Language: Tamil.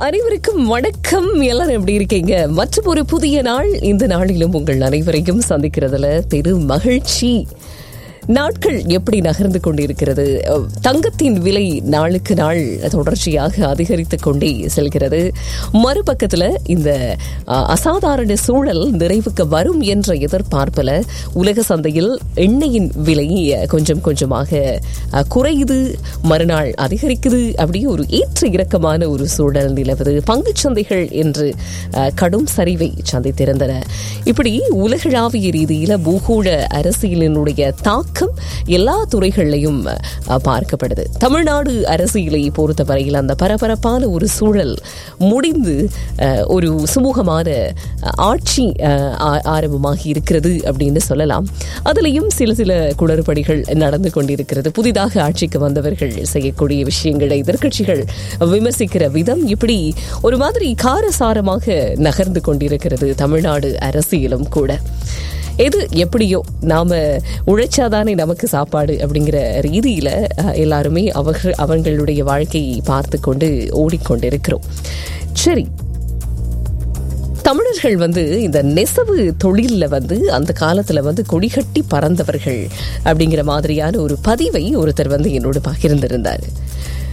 அனைவருக்கும் வணக்கம் எல்லாரும் எப்படி இருக்கீங்க மற்றும் ஒரு புதிய நாள் இந்த நாளிலும் உங்கள் அனைவரையும் சந்திக்கிறதுல பெரும் மகிழ்ச்சி நாட்கள் எப்படி நகர்ந்து கொண்டிருக்கிறது தங்கத்தின் விலை நாளுக்கு நாள் தொடர்ச்சியாக அதிகரித்துக் கொண்டே செல்கிறது மறுபக்கத்தில் இந்த அஹ், அசாதாரண சூழல் நிறைவுக்கு வரும் என்ற எதிர்பார்ப்பில் உலக சந்தையில் எண்ணெயின் விலை அஹ், கொஞ்சம் கொஞ்சமாக அஹ், குறையுது மறுநாள் அதிகரிக்குது அப்படி ஒரு ஏற்ற இறக்கமான ஒரு சூழல் நிலவுது பங்குச் சந்தைகள் என்று அஹ், கடும் சரிவை சந்தித்திருந்தன இப்படி உலகளாவிய ரீதியில பூகோள அரசியலினுடைய தாக்கம் எல்லா துறைகளிலையும் அஹ், பார்க்கப்படுது தமிழ்நாடு அரசியலை பொறுத்தவரையில் அந்த பரபரப்பான ஒரு சூழல் முடிந்து அஹ், ஒரு சுமூகமான அஹ், ஆட்சி அஹ், ஆ- ஆரம்பமாகி இருக்கிறது அப்படின்னு சொல்லலாம் அதுலேயும் சில சில குளறுபடிகள் நடந்து கொண்டிருக்கிறது புதிதாக ஆட்சிக்கு வந்தவர்கள் செய்யக்கூடிய விஷயங்களை எதிர்க்கட்சிகள் விமர்சிக்கிற விதம் இப்படி ஒரு மாதிரி காரசாரமாக நகர்ந்து கொண்டிருக்கிறது தமிழ்நாடு அரசியலும் கூட எது எப்படியோ நாம உழைச்சாதானே நமக்கு சாப்பாடு அப்படிங்கிற ரீதியில அஹ், எல்லாருமே அவர்கள் அவங்களுடைய வாழ்க்கையை பார்த்து கொண்டு ஓடிக்கொண்டிருக்கிறோம் சரி தமிழர்கள் வந்து இந்த நெசவு தொழில்ல வந்து அந்த காலத்துல வந்து கொடிகட்டி பறந்தவர்கள் அப்படிங்கிற மாதிரியான ஒரு பதிவை ஒருத்தர் வந்து என்னோடு பகிர்ந்திருந்தார்